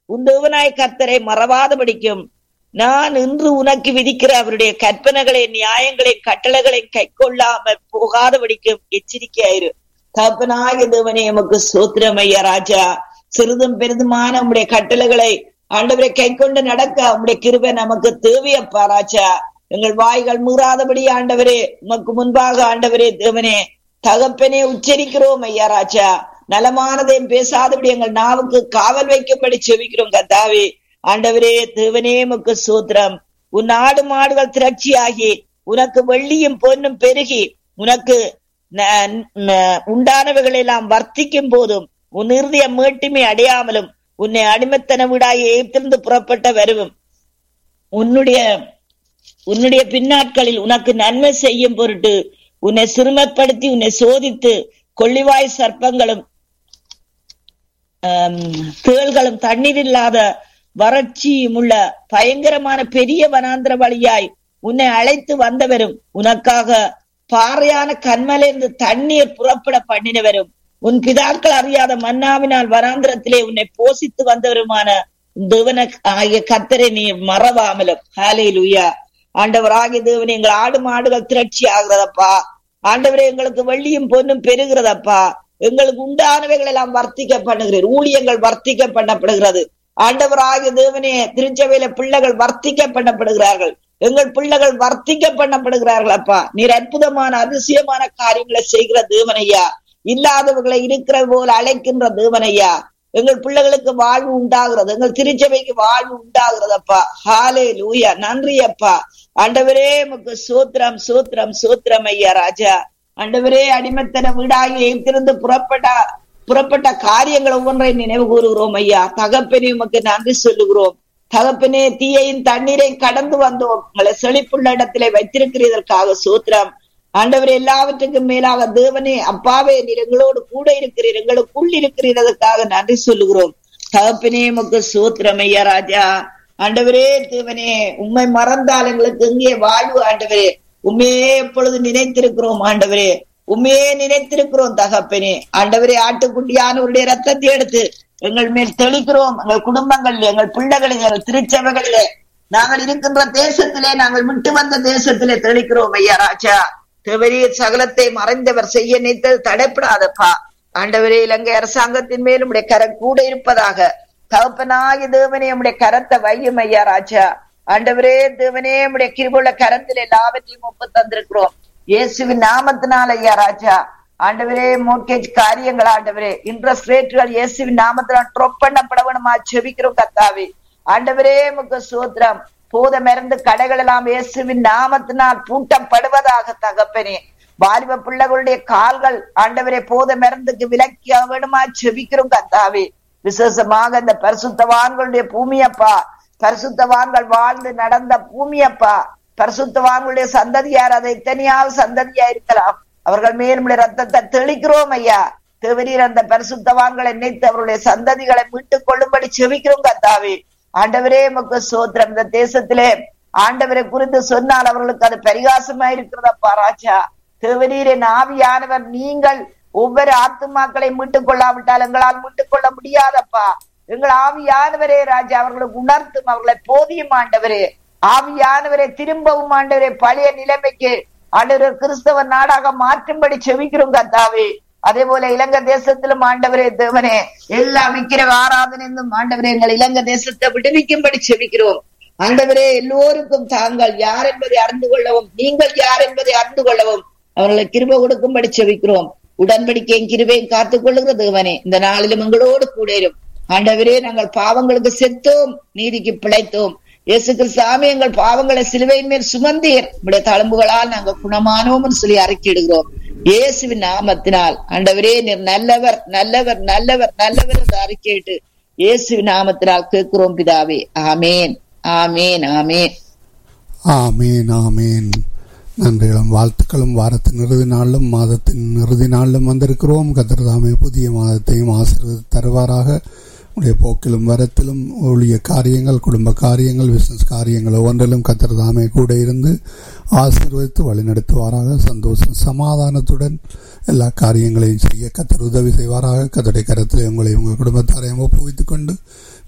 உன் தேவனாய் கர்த்தரை மறவாதபடிக்கும் நான் இன்று உனக்கு விதிக்கிற அவருடைய கற்பனைகளை நியாயங்களை கட்டளைகளை கை கொள்ளாமல் போகாதபடிக்கும் எச்சரிக்கையாயிரு தகப்பனாகிய தேவனே எமக்கு சோத்திரம் ஐயா ராஜா சிறிதும் பெரிதுமான உம்முடைய கட்டளைகளை ஆண்டவரை கை கொண்டு நடக்க உம்முடைய கிருபை நமக்கு தேவையப்பா ராஜா எங்கள் வாய்கள் மீறாதபடி ஆண்டவரே உமக்கு முன்பாக ஆண்டவரே தேவனே தகப்பனே உச்சரிக்கிறோம் ஐயா ராஜா நலமானதையும் பேசாதபடி எங்கள் நாவுக்கு காவல் வைக்கும்படி செவிக்கிறோம் கத்தாவே ஆண்டவரே தேவனே உமக்கு சூத்திரம் உன் ஆடு மாடுகள் திரட்சியாகி உனக்கு வெள்ளியும் பொன்னும் பெருகி உனக்கு உண்டானவைகள் எல்லாம் வர்த்திக்கும் போதும் உன் இறுதிய மீட்டுமை அடையாமலும் உன்னை அடிமைத்தன வீடாய் எகிப்திலிருந்து புறப்பட்ட வருவும் உன்னுடைய உன்னுடைய பின்னாட்களில் உனக்கு நன்மை செய்யும் பொருட்டு உன்னை சிறுமப்படுத்தி உன்னை சோதித்து கொள்ளிவாய் சர்ப்பங்களும் தேள்களும் தண்ணீர் இல்லாத வறட்சியும் உள்ள பயங்கரமான பெரிய வனாந்திர வழியாய் உன்னை அழைத்து வந்தவரும் உனக்காக பாறையான கண்மலிருந்து தண்ணீர் புறப்பட பண்ணினவரும் உன் பிதாக்கள் அறியாத மன்னாவினால் வனாந்திரத்திலே உன்னை போசித்து வந்தவருமான தேவன ஆகிய கத்தரை நீ மறவாமலும் ஹாலே லுயா ஆண்டவர் ஆகிய தேவன் எங்கள் ஆடு மாடுகள் திரட்சி ஆகுறதப்பா ஆண்டவரே எங்களுக்கு வெள்ளியும் பொன்னும் பெருகிறதப்பா எங்களுக்கு உண்டானவைகள் எல்லாம் வர்த்திக்க பண்ணுகிறீர் ஊழியங்கள் வர்த்திக்க பண்ணப்படுகிறது ஆண்டவர் ஆகிய தேவனே திருச்சபையில பிள்ளைகள் வர்த்திக்க பண்ணப்படுகிறார்கள் எங்கள் பிள்ளைகள் வர்த்திக்க பண்ணப்படுகிறார்கள் அப்பா நீர் அற்புதமான அதிசயமான காரியங்களை செய்கிற தேவனையா இல்லாதவர்களை இருக்கிற போல அழைக்கின்ற தேவனையா எங்கள் பிள்ளைகளுக்கு வாழ்வு உண்டாகிறது எங்கள் திருச்சபைக்கு வாழ்வு உண்டாகிறது அப்பா ஹாலே லூயா நன்றி அப்பா ஆண்டவரே முக்கு சூத்திரம் சூத்திரம் சூத்திரம் ஐயா ராஜா ஆண்டவரே அடிமத்தன வீடாகி எய்திருந்து புறப்பட்ட புறப்பட்ட காரியங்கள் ஒவ்வொன்றை நினைவு கூறுகிறோம் ஐயா தகப்பனே உமக்கு நன்றி சொல்லுகிறோம் தகப்பனே தீயையும் தண்ணீரையும் கடந்து வந்தோம் உங்களை செழிப்புள்ள இடத்திலே வைத்திருக்கிறதற்காக சூத்திரம் ஆண்டவர் எல்லாவற்றுக்கும் மேலாக தேவனே அப்பாவே நீர் எங்களோடு கூட இருக்கிறீர் எங்களுக்குள் இருக்கிறதற்காக நன்றி சொல்லுகிறோம் தகப்பனே உமக்கு சூத்திரம் ஐயா ராஜா ஆண்டவரே தேவனே உண்மை மறந்தால் எங்களுக்கு எங்கே வாழ்வு ஆண்டவரே உண்மையே எப்பொழுது நினைத்திருக்கிறோம் ஆண்டவரே உண்மையே நினைத்திருக்கிறோம் தகப்பனே ஆண்டவரே ஆட்டுக்குட்டியானவருடைய ரத்தத்தை எடுத்து எங்கள் மேல் தெளிக்கிறோம் எங்கள் குடும்பங்களில் எங்கள் பிள்ளைகளில் எங்கள் திருச்சபைகளிலே நாங்கள் இருக்கின்ற தேசத்திலே நாங்கள் விட்டு வந்த தேசத்திலே தெளிக்கிறோம் ஐயா ராஜா தேவரே சகலத்தை மறைந்தவர் செய்ய நினைத்தது தடைப்படாதப்பா ஆண்டவரே இலங்கை அரசாங்கத்தின் மேலும் உடைய கரம் கூட இருப்பதாக தகப்பனாகி தேவனே உடைய கரத்தை வையும் ஐயா ராஜா ஆண்டவரே தேவனே உடைய கிருபுள்ள கரத்தில் எல்லாவற்றையும் ஒப்பு தந்திருக்கிறோம் இயேசுவின் நாமத்தினால் ஐயா ராஜா ஆண்டவரே மோர்கேஜ் காரியங்கள் ஆண்டவரே இன்ட்ரெஸ்ட் ரேட்டுகள் இயேசுவின் நாமத்தினால் ட்ரொப் பண்ணப்பட வேணுமா செபிக்கிறோம் கத்தாவே ஆண்டவரே முக சூத்திரம் போத மருந்து கடைகள் எல்லாம் இயேசுவின் நாமத்தினால் பூட்டப்படுவதாக தகப்பனே வாலிப பிள்ளைகளுடைய கால்கள் ஆண்டவரே போத மருந்துக்கு விலக்கிய வேணுமா செபிக்கிறோம் கத்தாவே விசேஷமாக இந்த பரிசுத்தவான்களுடைய பூமியப்பா பரிசுத்தவான்கள் வாழ்ந்து நடந்த பூமியப்பா பரிசுத்தவான்களுடைய சந்ததியார் அதை எத்தனையாவது சந்ததியா இருக்கலாம் அவர்கள் மேலும் ரத்தத்தை தெளிக்கிறோம் ஐயா தேவரீர் அந்த பரிசுத்தவான்களை நினைத்து அவருடைய சந்ததிகளை மீட்டுக் கொள்ளும்படி செவிக்கிறோம் கத்தாவே ஆண்டவரே மக்கு சோத்திரம் இந்த தேசத்திலே ஆண்டவரை குறித்து சொன்னால் அவர்களுக்கு அது பரிகாசமா இருக்கிறதப்பா ராஜா தேவரீரின் ஆவியானவர் நீங்கள் ஒவ்வொரு ஆத்துமாக்களை மீட்டுக் கொள்ளாவிட்டால் எங்களால் மீட்டுக் கொள்ள முடியாதப்பா எங்கள் ஆவியானவரே ராஜா அவர்களுக்கு உணர்த்தும் அவர்களை போதியும் ஆண்டவரே ஆவியானவரை திரும்பவும் ஆண்டவரே பழைய நிலைமைக்கு ஆண்டவர் கிறிஸ்தவ நாடாக மாற்றும்படி செவிக்கிறோம் கத்தாவே அதே போல இலங்கை தேசத்திலும் ஆண்டவரே தேவனே எல்லா விக்கிர ஆராதனையும் ஆண்டவரே எங்கள் இலங்கை தேசத்தை விடுவிக்கும்படி செவிக்கிறோம் ஆண்டவரே எல்லோருக்கும் தாங்கள் யார் என்பதை அறிந்து கொள்ளவும் நீங்கள் யார் என்பதை அறிந்து கொள்ளவும் அவர்களை கிருப கொடுக்கும்படி செவிக்கிறோம் உடன்படிக்கையும் கிருபையும் காத்துக் கொள்ளுகிற தேவனே இந்த நாளிலும் எங்களோடு கூடரும் ஆண்டவரே நாங்கள் பாவங்களுக்கு செத்தோம் நீதிக்கு பிழைத்தோம் இயேசு கிறிஸ்தாமி எங்கள் பாவங்களை சிலுவையின் மேல் சுமந்தீர் உடைய தழும்புகளால் நாங்கள் குணமானோம் சொல்லி அறிக்கையிடுகிறோம் இயேசுவின் நாமத்தினால் ஆண்டவரே நீர் நல்லவர் நல்லவர் நல்லவர் நல்லவர் என்று அறிக்கையிட்டு இயேசுவின் நாமத்தினால் கேட்கிறோம் பிதாவே ஆமேன் ஆமேன் ஆமேன் ஆமேன் ஆமேன் நன்றிகளும் வாழ்த்துக்களும் வாரத்தின் இறுதி நாளிலும் மாதத்தின் இறுதி நாளிலும் வந்திருக்கிறோம் கத்திரதாமே புதிய மாதத்தையும் ஆசீர்வதி தருவாராக உடைய போக்கிலும் வரத்திலும் ஊழிய காரியங்கள் குடும்ப காரியங்கள் பிசினஸ் காரியங்கள் ஒவ்வொன்றிலும் கத்திரதாமே கூட இருந்து ஆசீர்வதித்து வழிநடத்துவாராக சந்தோஷம் சமாதானத்துடன் எல்லா காரியங்களையும் செய்ய கத்தர் உதவி செய்வாராக கத்தருடைய கரத்தில் உங்களை உங்கள் குடும்பத்தாரையும் ஒப்புவித்துக் கொண்டு